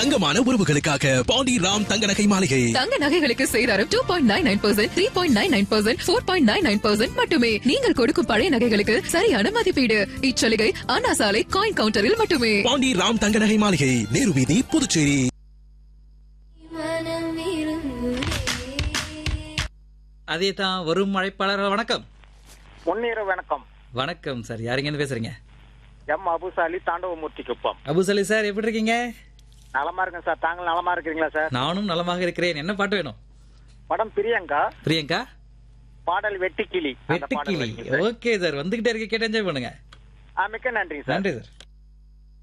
தங்கமான உறவுகளுக்காக பாண்டி ராம் தங்க நகை மாளிகை தங்க நகைகளுக்கு சேதாரம் two point nine nine percent three point nine nine percent four point nine nine percent மட்டுமே நீங்கள் கொடுக்கும் பழைய நகைகளுக்கு சரியான மதிப்பீடு இச்சலுகை அண்ணா சாலை காயின் கவுண்டரில் மட்டுமே பாண்டி ராம் தங்க நகை மாளிகை நேரு வீதி புதுச்சேரி அதே தான் வரும் அழைப்பாளர் வணக்கம் முன்னீர வணக்கம் வணக்கம் சார் யாருங்க இருந்து பேசுறீங்க எம் அபுசாலி தாண்டவமூர்த்தி குப்பம் அபுசலி சார் எப்படி இருக்கீங்க நலமா இருக்கேன் சார் தாங்கள் நலமா இருக்கிறீங்களா சார் நானும் நலமாக இருக்கிறேன் என்ன பாட்டு வேணும் படம் பிரியங்கா பிரியங்கா பாடல் வெட்டுக்கிளி அந்த பாடல் வெட்டுக்கிளி வைங்க சார். ஓகே சார் வந்துகிட்டே இருக்க கேட்டு என்ஜாய் பண்ணுங்க ஆ, மிக்க நன்றி சார் நன்றி சார்